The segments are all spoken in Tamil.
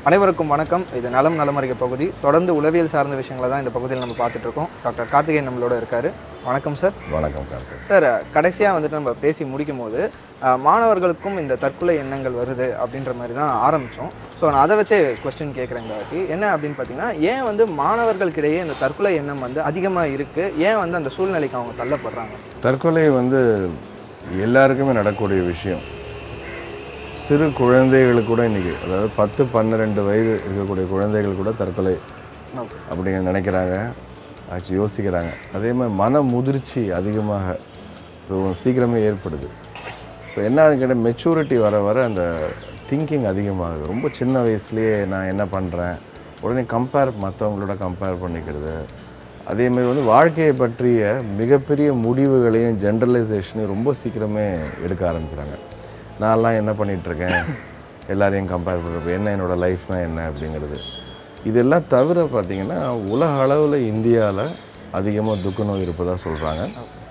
அனைவருக்கும் வணக்கம் இது நலம் நலமறிக பகுதி தொடர்ந்து உளவியல் சார்ந்த விஷயங்களை தான் இந்த பகுதியில் நம்ம பார்த்துட்டு இருக்கோம் டாக்டர் கார்த்திகேயன் நம்மளோட இருக்காரு வணக்கம் சார் வணக்கம் கார்த்திக் சார் கடைசியாக வந்துட்டு நம்ம பேசி முடிக்கும் போது அஹ், மாணவர்களுக்கும் இந்த தற்கொலை எண்ணங்கள் வருது அப்படின்ற மாதிரி தான் ஆரம்பித்தோம் ஸோ நான் அதை வச்சே கொஸ்டின் கேட்குறேன் இந்த வாட்டி என்ன அப்படின்னு பார்த்தீங்கன்னா ஏன் வந்து மாணவர்களுக்கிடையே இந்த தற்கொலை எண்ணம் வந்து அதிகமாக இருக்குது ஏன் வந்து அந்த சூழ்நிலைக்கு அவங்க தள்ளப்படுறாங்க தற்கொலை வந்து எல்லாருக்குமே நடக்கக்கூடிய விஷயம் சிறு குழந்தைகளுக்கு கூட இன்றைக்கி அதாவது பத்து பன்னிரெண்டு வயது இருக்கக்கூடிய குழந்தைகள் கூட தற்கொலை ஓகே அப்படிங்க நினைக்கிறாங்க ஆக்சுவலி யோசிக்கிறாங்க அதே மாதிரி மன முதிர்ச்சி அதிகமாக இப்போ சீக்கிரமே ஏற்படுது இப்போ என்ன கேட்டால் மெச்சூரிட்டி வர வர அந்த திங்கிங் அதிகமாகுது ரொம்ப சின்ன வயசுலேயே நான் என்ன பண்ணுறேன் உடனே கம்பேர் மற்றவங்களோட கம்பேர் பண்ணிக்கிறது அதே மாதிரி வந்து வாழ்க்கையை பற்றிய மிகப்பெரிய முடிவுகளையும் ஜென்ரலைசேஷனையும் ரொம்ப சீக்கிரமே எடுக்க ஆரம்பிக்கிறாங்க நான்லாம் என்ன பண்ணிகிட்ருக்கேன் எல்லாரையும் கம்பேர் பண்ணுறப்ப என்ன என்னோடய லைஃப்னா என்ன அப்படிங்கிறது இதெல்லாம் தவிர பார்த்தீங்கன்னா உலக அளவில் இந்தியாவில் அதிகமாக துக்க நோய் இருப்பதாக சொல்கிறாங்க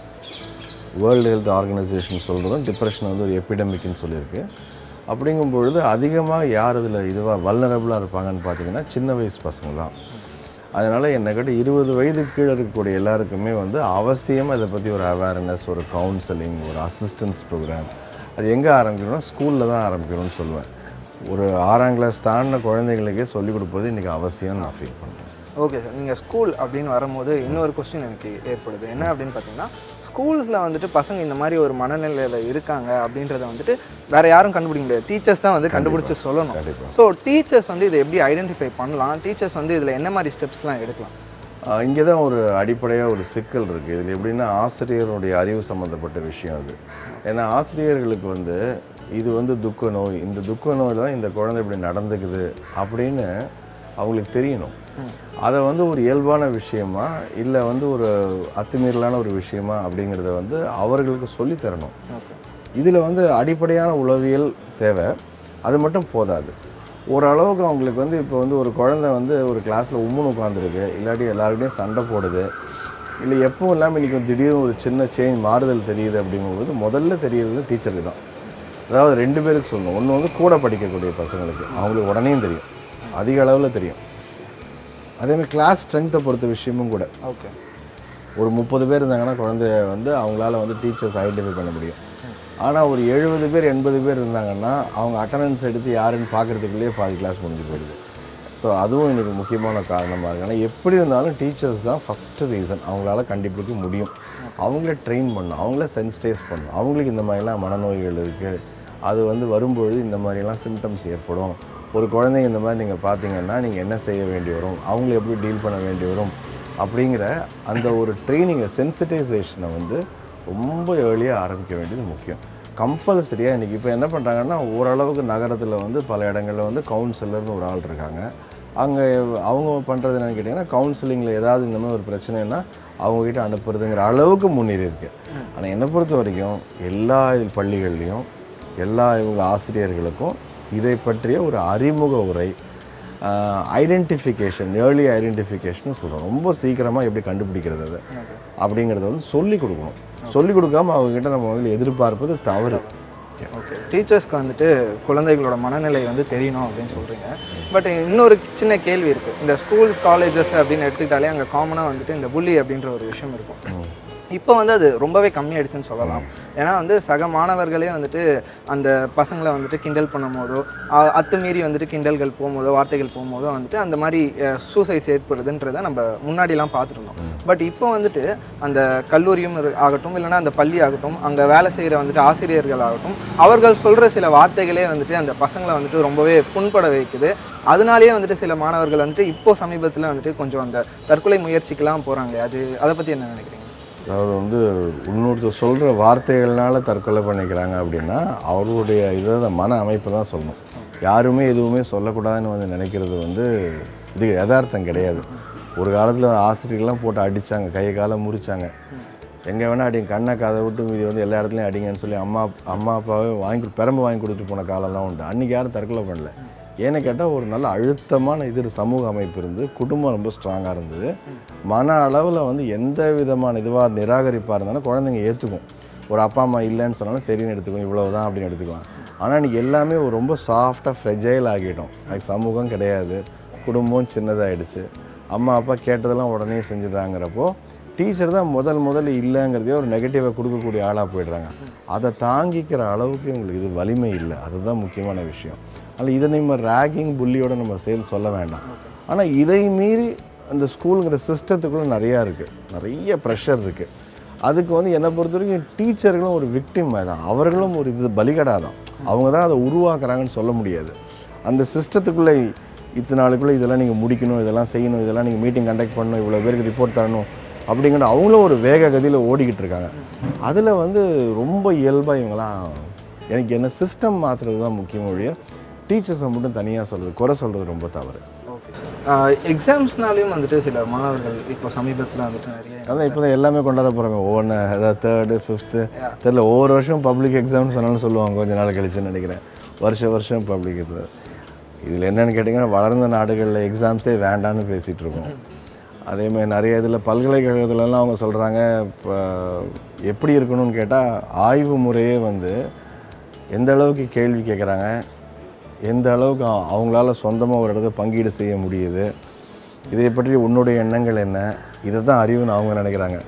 வேர்ல்டு ஹெல்த் ஆர்கனைசேஷன் சொல்கிறதும் டிப்ரெஷன் வந்து ஒரு எபிடமிக்னு சொல்லியிருக்கு அப்படிங்கும் பொழுது அதிகமாக யார் இதில் இதுவாக வல்னரபுளாக இருப்பாங்கன்னு பார்த்தீங்கன்னா சின்ன வயசு பசங்க தான் அதனால் என்னை கேட்டு இருபது வயது கீழே இருக்கக்கூடிய எல்லாருக்குமே வந்து அவசியம் அதை பற்றி ஒரு அவேர்னஸ் ஒரு கவுன்சிலிங் ஒரு அசிஸ்டன்ஸ் ப்ரோக்ராம் அது எங்கே ஆரம்பிக்கணும்னா ஸ்கூலில் தான் ஆரம்பிக்கணும்னு சொல்லுவேன் ஒரு ஆறாம் கிளாஸ் தாண்டின குழந்தைங்களுக்கே சொல்லிக் கொடுப்பது இன்றைக்கி அவசியம்னு நான் ஃபீல் பண்ணுறேன் ஓகே சார் நீங்கள் ஸ்கூல் அப்படின்னு வரும்போது இன்னொரு கொஸ்டின் எனக்கு ஏற்படுது என்ன அப்படின்னு பார்த்தீங்கன்னா ஸ்கூல்ஸில் வந்துட்டு பசங்க இந்த மாதிரி ஒரு மனநிலையில் இருக்காங்க அப்படின்றத வந்துட்டு வேற யாரும் கண்டுபிடிக்க முடியாது டீச்சர்ஸ் தான் வந்து கண்டுபிடிச்சு சொல்லணும் கண்டிப்பாக ஸோ டீச்சர்ஸ் வந்து இதை எப்படி ஐடென்டிஃபை பண்ணலாம் டீச்சர்ஸ் வந்து இதில் என்ன மாதிரி ஸ்டெப்ஸ்லாம் எடுக்கலாம் இங்கே தான் ஒரு அடிப்படையாக ஒரு சிக்கல் இருக்குது இதில் எப்படின்னா ஆசிரியருடைய அறிவு சம்மந்தப்பட்ட விஷயம் அது ஏன்னா ஆசிரியர்களுக்கு வந்து இது வந்து துக்க நோய் இந்த துக்க நோயில் தான் இந்த குழந்தை இப்படி நடந்துக்குது அப்படின்னு அவங்களுக்கு தெரியணும் அதை வந்து ஒரு இயல்பான விஷயமா இல்லை வந்து ஒரு அத்துமீறலான ஒரு விஷயமா அப்படிங்கிறத வந்து அவர்களுக்கு சொல்லித் தரணும் ஓகே இதில் வந்து அடிப்படையான உளவியல் தேவை அது மட்டும் போதாது ஓரளவுக்கு அவங்களுக்கு வந்து இப்போ வந்து ஒரு குழந்தை வந்து ஒரு கிளாஸில் உம்முன்னு உட்காந்துருக்கு இல்லாட்டி எல்லாருக்கிட்டையும் சண்டை போடுது இல்லை எப்பவும் இல்லாமல் இன்றைக்கி திடீர்னு ஒரு சின்ன சேஞ்ச் மாறுதல் தெரியுது அப்படிங்கும்போது முதல்ல தெரியறது டீச்சருக்கு தான் அதாவது ரெண்டு பேருக்கு சொல்லணும் ஒன்று வந்து கூட படிக்கக்கூடிய பசங்களுக்கு அவங்களுக்கு உடனேயும் தெரியும் அதிக அளவில் தெரியும் அதேமாதிரி கிளாஸ் ஸ்ட்ரென்த்தை பொறுத்த விஷயமும் கூட ஓகே ஒரு முப்பது பேர் இருந்தாங்கன்னா குழந்தைய வந்து அவங்களால வந்து டீச்சர்ஸ் ஐடென்டிஃபை பண்ண முடியும் ஆனால் ஒரு எழுபது பேர் எண்பது பேர் இருந்தாங்கன்னா அவங்க அட்டண்டன்ஸ் எடுத்து யாருன்னு பார்க்குறதுக்குள்ளேயே பாதி கிளாஸ் முடிஞ்சு போயிடுது ஸோ அதுவும் எனக்கு முக்கியமான காரணமாக இருக்குது ஆனால் எப்படி இருந்தாலும் டீச்சர்ஸ் தான் ஃபஸ்ட்டு ரீசன் அவங்களால கண்டிப்பாக முடியும் அவங்கள ட்ரெயின் பண்ணணும் அவங்கள சென்சிடைஸ் பண்ணணும் அவங்களுக்கு இந்த மாதிரிலாம் மனநோய்கள் இருக்குது அது வந்து வரும்பொழுது இந்த மாதிரிலாம் சிம்டம்ஸ் ஏற்படும் ஒரு குழந்தைங்க இந்த மாதிரி நீங்கள் பார்த்தீங்கன்னா நீங்கள் என்ன செய்ய வேண்டி வரும் அவங்கள எப்படி டீல் பண்ண வேண்டி வரும் அப்படிங்கிற அந்த ஒரு ட்ரைனிங்கை சென்சிட்டைசேஷனை வந்து ரொம்ப ஏர்லியாக ஆரம்பிக்க வேண்டியது முக்கியம் கம்பல்சரியாக இன்றைக்கி இப்போ என்ன பண்ணுறாங்கன்னா ஓரளவுக்கு நகரத்தில் வந்து பல இடங்களில் வந்து கவுன்சிலர்னு ஒரு ஆள் இருக்காங்க அங்கே அவங்க பண்ணுறது என்னன்னு கேட்டிங்கன்னா கவுன்சிலிங்கில் ஏதாவது இந்த மாதிரி ஒரு பிரச்சனைனா அவங்கக்கிட்ட அனுப்புறதுங்கிற அளவுக்கு முன்னேறி இருக்கு ஆனால் என்னை பொறுத்த வரைக்கும் எல்லா இது பள்ளிகள்லேயும் எல்லா இவங்க ஆசிரியர்களுக்கும் இதை பற்றிய ஒரு அறிமுக உரை ஐடென்டிஃபிகேஷன் ஏர்லி ஐடென்டிஃபிகேஷன் சொல்கிறோம் ரொம்ப சீக்கிரமாக எப்படி கண்டுபிடிக்கிறது அது அப்படிங்கிறத வந்து சொல்லி கொடுக்கணும் சொல்லி கொடுக்காம அவங்ககிட்ட நம்ம வந்து எதிர்பார்ப்பது தவறு ஓகே டீச்சர்ஸ்க்கு வந்துட்டு குழந்தைகளோட மனநிலை வந்து தெரியணும் அப்படின்னு சொல்கிறீங்க பட் இன்னொரு சின்ன கேள்வி இருக்குது இந்த ஸ்கூல் காலேஜஸ் அப்படின்னு எடுத்துக்கிட்டாலே அங்கே காமனாக வந்துட்டு இந்த புள்ளி அப்படின்ற ஒரு விஷயம் இருக்கும் இப்போ வந்து அது ரொம்பவே கம்மியாயிடுச்சுன்னு சொல்லலாம் ஏன்னா வந்து சக மாணவர்களே வந்துட்டு அந்த பசங்களை வந்துட்டு கிண்டல் பண்ணும் போதோ அ- அத்துமீறி வந்துட்டு கிண்டல்கள் போகும்போதோ வார்த்தைகள் போகும்போதோ வந்துட்டு அந்த மாதிரி சூசைட்ஸ் ஏற்படுதுன்றதை நம்ம முன்னாடிலாம் பார்த்துருந்தோம் பட் இப்போ வந்துட்டு அந்த கல்லூரியும் இரு- ஆகட்டும் இல்லைன்னா அந்த பள்ளி ஆகட்டும் அங்கே வேலை செய்கிற வந்துட்டு ஆசிரியர்கள் ஆகட்டும் அவர்கள் சொல்கிற சில வார்த்தைகளே வந்துட்டு அந்த பசங்களை வந்துட்டு ரொம்பவே புண்பட வைக்குது அதனாலேயே வந்துட்டு சில மாணவர்கள் வந்துட்டு இப்போ சமீபத்தில் வந்துட்டு கொஞ்சம் அந்த தற்கொலை முயற்சிக்கெல்லாம் போகிறாங்களே அது அதை பற்றி என்ன நினைக்கிறீங்க அதாவது வந்து இன்னொருத்தர் சொல்கிற வார்த்தைகள்னால தற்கொலை பண்ணிக்கிறாங்க அப்படின்னா அவர்களுடைய இதை மன அமைப்பு தான் சொல்லணும் யாருமே எதுவுமே சொல்லக்கூடாதுன்னு வந்து நினைக்கிறது வந்து இது யதார்த்தம் கிடையாது ஒரு காலத்தில் ஆசிரியர்கள்லாம் போட்டு அடித்தாங்க கையை காலை முறிச்சாங்க எங்கே வேணால் அடிங்க கண்ணை காதை விட்டு மீதி வந்து எல்லா இடத்துலையும் அடிங்கன்னு சொல்லி அம்மா அம்மா அப்பாவே வாங்கி கொடு- பெரம்பு வாங்கி கொடுத்துட்டு போன காலம்லாம் உண்டு அன்றைக்கி யாரும் தற்கொலை பண்ணல ஏன்னு கேட்டால் ஒரு நல்ல அழுத்தமான இது சமூக அமைப்பு இருந்து குடும்பம் ரொம்ப ஸ்ட்ராங்காக இருந்தது மன அளவில் வந்து எந்த விதமான இதுவாக நிராகரிப்பாக இருந்தாலும் குழந்தைங்க ஏற்றுக்கும் ஒரு அப்பா அம்மா இல்லைன்னு சொன்னாலும் சரின்னு எடுத்துக்குவோம் இவ்வளவு தான் அப்படின்னு எடுத்துக்குவாங்க ஆனால் இன்றைக்கி எல்லாமே ஒரு ரொம்ப சாஃப்டாக ஃப்ரெஜைல் ஆகிட்டோம் அதுக்கு சமூகம் கிடையாது குடும்பம் சின்னதாகிடுச்சு அம்மா அப்பா கேட்டதெல்லாம் உடனே செஞ்சிடறாங்கிறப்போ டீச்சர் தான் முதல் முதல்ல இல்லைங்கிறதே ஒரு நெகட்டிவாக கொடுக்கக்கூடிய ஆளாக போயிடுறாங்க அதை தாங்கிக்கிற அளவுக்கு இவங்களுக்கு இது வலிமை இல்லை அதுதான் முக்கியமான விஷயம் அதனால் இதை நம்ம ரேகிங் புள்ளியோட நம்ம சேர்ந்து சொல்ல வேண்டாம் ஆனால் இதை மீறி அந்த ஸ்கூலுங்கிற சிஸ்டத்துக்குள்ளே நிறையா இருக்குது நிறைய ப்ரெஷர் இருக்குது அதுக்கு வந்து என்னை பொறுத்த வரைக்கும் டீச்சர்களும் ஒரு விக்டிம் தான் அவர்களும் ஒரு இது பலிகடா தான் அவங்க தான் அதை உருவாக்குறாங்கன்னு சொல்ல முடியாது அந்த சிஸ்டத்துக்குள்ளே இத்தனை நாளுக்குள்ளே இதெல்லாம் நீங்கள் முடிக்கணும் இதெல்லாம் செய்யணும் இதெல்லாம் நீங்கள் மீட்டிங் கண்டக்ட் பண்ணணும் இவ்வளோ பேருக்கு ரிப்போர்ட் தரணும் அப்படிங்கிற அவங்களும் ஒரு வேக கதியில் ஓடிக்கிட்டு இருக்காங்க அதில் வந்து ரொம்ப இயல்பாக இவங்களாம் எனக்கு என்ன சிஸ்டம் மாற்றுறது தான் முக்கியம் ஒழிய டீச்சர்ஸை மட்டும் தனியாக சொல்கிறது குறை சொல்கிறது ரொம்ப தவறு ஓகே எக்ஸாம்ஸ்னாலையும் வந்துட்டு சில மாணவர்கள் இப்போ சமீபத்தில் வந்துட்டு நிறைய அதான் இப்போ தான் எல்லாமே கொண்டாட போகிறாங்க ஒவ்வொன்று அதாவது தேர்டு ஃபிஃப்த்து தெரில ஒவ்வொரு வருஷம் பப்ளிக் எக்ஸாம்னு சொன்னாலும் சொல்லுவாங்க கொஞ்ச நாள் கழிச்சுன்னு நினைக்கிறேன் வருஷம் வருஷம் பப்ளிக் இது இதில் என்னென்னு கேட்டிங்கன்னா வளர்ந்த நாடுகளில் எக்ஸாம்ஸே வேண்டான்னு பேசிகிட்டு இருக்கோம் அதே மாதிரி நிறைய இதில் பல்கலைக்கழகத்துலலாம் அவங்க சொல்கிறாங்க இப்போ எப்படி இருக்கணும்னு கேட்டால் ஆய்வு முறையே வந்து எந்த அளவுக்கு கேள்வி கேட்குறாங்க எந்த அளவுக்கு அவ- அவங்களால சொந்தமாக ஒரு இடத்துல பங்கீடு செய்ய முடியுது இதை பற்றி உன்னுடைய எண்ணங்கள் என்ன இதை தான் அறிவுன்னு அவங்க நினைக்கிறாங்க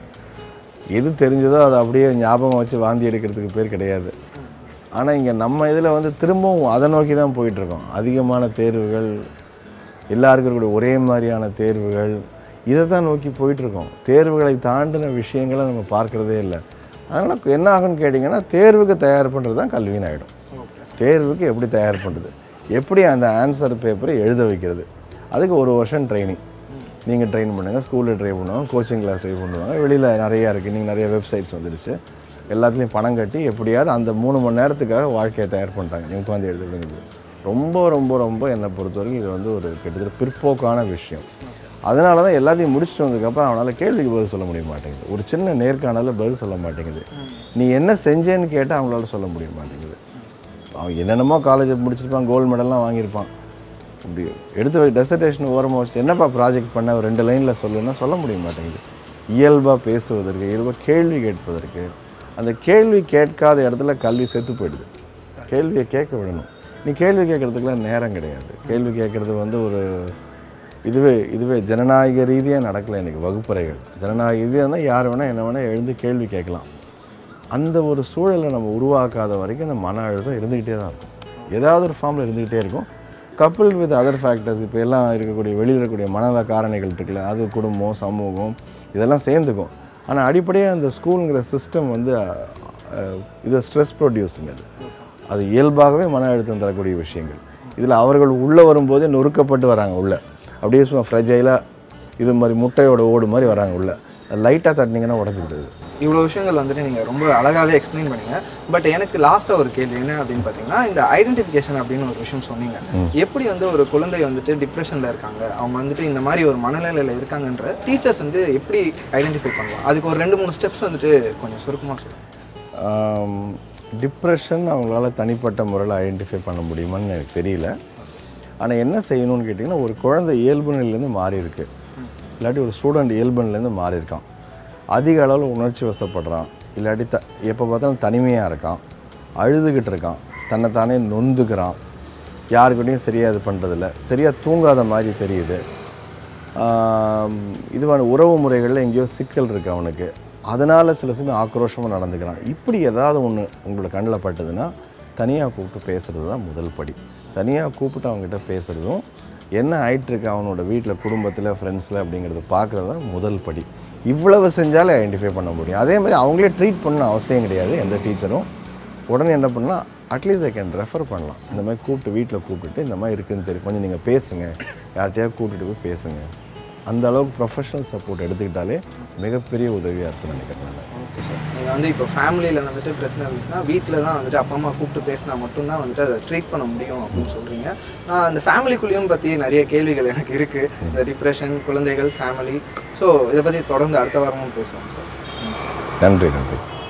எது தெரிஞ்சதோ அதை அப்படியே ஞாபகம் வச்சு வாந்தி எடுக்கிறதுக்கு பேர் கிடையாது ஆனால் இங்கே நம்ம இதில் வந்து திரும்பவும் அதை நோக்கி தான் போயிட்டுருக்கோம் அதிகமான தேர்வுகள் எல்லாருக்கும் இருக்கக்கூடிய ஒரே மாதிரியான தேர்வுகள் இதை தான் நோக்கி போயிட்டுருக்கோம் தேர்வுகளை தாண்டின விஷயங்களை நம்ம பார்க்குறதே இல்லை அதனால் என்ன ஆகும்னு கேட்டிங்கன்னா தேர்வுக்கு தயார் பண்ணுறது தான் கல்வின்னு ஆகிடும் ஓகே தேர்வுக்கு எப்படி தயார் பண்ணுறது எப்படி அந்த ஆன்சர் பேப்பரை எழுத வைக்கிறது அதுக்கு ஒரு வருஷம் ட்ரைனிங் நீங்கள் ட்ரெயின் பண்ணுங்கள் ஸ்கூலில் ட்ரை பண்ணுவாங்க கோச்சிங் கிளாஸ் ட்ரை பண்ணுவாங்க வெளியில் நிறையா இருக்குது நீங்கள் நிறைய வெப்சைட்ஸ் வந்துடுச்சு எல்லாத்துலேயும் பணம் கட்டி எப்படியாவது அந்த மூணு மணி நேரத்துக்காக வாழ்க்கையை தயார் பண்ணுறாங்க நீங்கள் உட்காந்து எழுதுங்கிறது ரொம்ப ரொம்ப ரொம்ப என்னை பொறுத்த வரைக்கும் இது வந்து ஒரு கிட்டத்தட்ட பிற்போக்கான விஷயம் அதனால தான் எல்லாத்தையும் முடிச்சுட்டு வந்ததுக்கப்புறம் அவனால் கேள்விக்கு பதில் சொல்ல முடிய மாட்டேங்குது ஒரு சின்ன நேர்காணலில் பதில் சொல்ல மாட்டேங்குது நீ என்ன செஞ்சேன்னு கேட்டால் அவங்களால சொல்ல முடிய மாட்டேங்குது அவன் என்னென்னமோ காலேஜ் முடிச்சிருப்பான் கோல்டு மெடல்லாம் வாங்கியிருப்பான் இப்படி எடுத்து டெசர்டேஷன் ஓரமாக வச்சு என்னப்பா ப்ராஜெக்ட் பண்ண ஒரு ரெண்டு லைனில் சொல்லுன்னா சொல்ல முடிய மாட்டேங்குது இயல்பாக பேசுவதற்கு இயல்பாக கேள்வி கேட்பதற்கு அந்த கேள்வி கேட்காத இடத்துல கல்வி செத்து போயிடுது கேள்வியை கேட்க விடணும் நீ கேள்வி கேட்குறதுக்குலாம் நேரம் கிடையாது கேள்வி கேட்குறது வந்து ஒரு இதுவே இதுவே ஜனநாயக ரீதியாக நடக்கலை எனக்கு வகுப்பறைகள் ஜனநாயக ரீதியாக இருந்தால் யார் வேணால் என்ன வேணால் எழுந்து கேள்வி கேட்கலாம் அந்த ஒரு சூழலை நம்ம உருவாக்காத வரைக்கும் அந்த மன அழுத்தம் இருந்துக்கிட்டே தான் இருக்கும் ஏதாவது ஒரு ஃபார்மில் இருந்துக்கிட்டே இருக்கும் கப்புள் வித் அதர் ஃபேக்டர்ஸ் இப்போ எல்லாம் இருக்கக்கூடிய வெளியில் இருக்கக்கூடிய மனநல காரணிகள் இருக்குல்ல அது குடும்பம் சமூகம் இதெல்லாம் சேர்ந்துக்கும் ஆனால் அடிப்படையாக அந்த ஸ்கூலுங்கிற சிஸ்டம் வந்து அஹ், அஹ், இது ஸ்ட்ரெஸ் ப்ரொடியூஸுங்க அது அது இயல்பாகவே மன அழுத்தம் தரக்கூடிய விஷயங்கள் இதில் அவர்கள் உள்ளே வரும்போதே நொறுக்கப்பட்டு வராங்க உள்ளே அப்படியே சும்மா ஃப்ரெஜைலாக இது மாதிரி முட்டையோட ஓடு மாதிரி வராங்க உள்ளே லைட்டாக தட்டினீங்கன்னா உடஞ்சிக்கிடுது இவ்வளோ விஷயங்கள் வந்துட்டு நீங்கள் ரொம்ப அழகாகவே எக்ஸ்பிளைன் பண்ணீங்க பட் எனக்கு லாஸ்ட்டாக ஒரு கேள்வி என்ன அப்படின்னு பார்த்தீங்கன்னா இந்த ஐடென்டிஃபிகேஷன் அப்படின்னு ஒரு விஷயம் சொன்னீங்க எப்படி வந்து ஒரு குழந்தை வந்துட்டு டிப்ரெஷனில் இருக்காங்க அவங்க வந்துட்டு இந்த மாதிரி ஒரு மனநிலையில் இருக்காங்கன்ற டீச்சர்ஸ் வந்து எப்படி ஐடென்டிஃபை பண்ணலாம் அதுக்கு ஒரு ரெண்டு மூணு ஸ்டெப்ஸ் வந்துட்டு கொஞ்சம் சுருக்கமாக சொல்லுங்கள் டிப்ரெஷன் அவங்களால தனிப்பட்ட முறையில் ஐடென்டிஃபை பண்ண முடியுமான்னு எனக்கு தெரியல ஆனால் என்ன செய்யணும்னு கேட்டிங்கன்னா ஒரு குழந்தை இயல்பு நிலையிலேருந்து மாறி இருக்கு இல்லாட்டி ஒரு ஸ்டூடெண்ட் இயல்பு நிலையிலேருந்து மாறி இருக்கான் அதிக அளவில் உணர்ச்சி வசப்படுறான் இல்லாட்டி த எப்போ பார்த்தாலும் தனிமையாக இருக்கான் அழுதுகிட்டு இருக்கான் தன்னைத்தானே நொந்துக்கிறான் யாருக்கிட்டையும் சரியாக இது பண்ணுறதில்ல சரியாக தூங்காத மாதிரி தெரியுது ஆம், இதுவான உறவு முறைகளில் எங்கேயோ சிக்கல் இருக்குது அவனுக்கு அதனால் சில சமயம் ஆக்ரோஷமாக நடந்துக்கிறான் இப்படி ஏதாவது ஒன்று உங்களோட கண்ணில் பட்டதுன்னா தனியாக கூப்பிட்டு பேசுகிறது தான் முதல் படி தனியாக கூப்பிட்டு அவங்ககிட்ட பேசுகிறதும் என்ன ஆயிட்டிருக்கு அவனோட வீட்டில் குடும்பத்தில் ஃப்ரெண்ட்ஸில் அப்படிங்கிறத பார்க்குறது தான் முதல் படி இவ்வளவு செஞ்சாலே ஐடென்டிஃபை பண்ண முடியும் அதே மாதிரி அவங்களே ட்ரீட் பண்ண அவசியம் கிடையாது எந்த டீச்சரும் உடனே என்ன பண்ணலாம் அட்லீஸ்ட் ஐ கேன் ரெஃபர் பண்ணலாம் இந்த மாதிரி கூப்பிட்டு வீட்டில் கூப்பிட்டுட்டு இந்த மாதிரி இருக்குன்னு தெரியும் கொஞ்சம் நீங்கள் பேசுங்க யார்கிட்டயாவது கூப்பிட்டுட்டு போய் பேசுங்க அந்த அளவுக்கு ப்ரொஃபஷனல் சப்போர்ட் எடுத்துக்கிட்டாலே மிகப்பெரிய உதவியாக இருக்கும்னு நினைக்கிறேன் நான் ஓகே சார் நீங்கள் வந்து இப்போ ஃபேமிலியில் வந்துட்டு பிரச்சனை இருந்துச்சுன்னா வீட்டில் தான் வந்துட்டு அப்பா அம்மா கூப்பிட்டு பேசினா மட்டும்தான் வந்துட்டு அதை ட்ரீட் பண்ண முடியும் அப்படின்னு சொல்கிறீங்க அந்த ஃபேமிலிக்குள்ளேயும் பற்றி நிறைய கேள்விகள் எனக்கு இருக்குது இந்த டிப்ரெஷன் குழந்தைகள் ஃபேமிலி ஸோ இதை பற்றி தொடர்ந்து அடுத்த வாரமும் பேசுவோம் சார் நன்றி நன்றி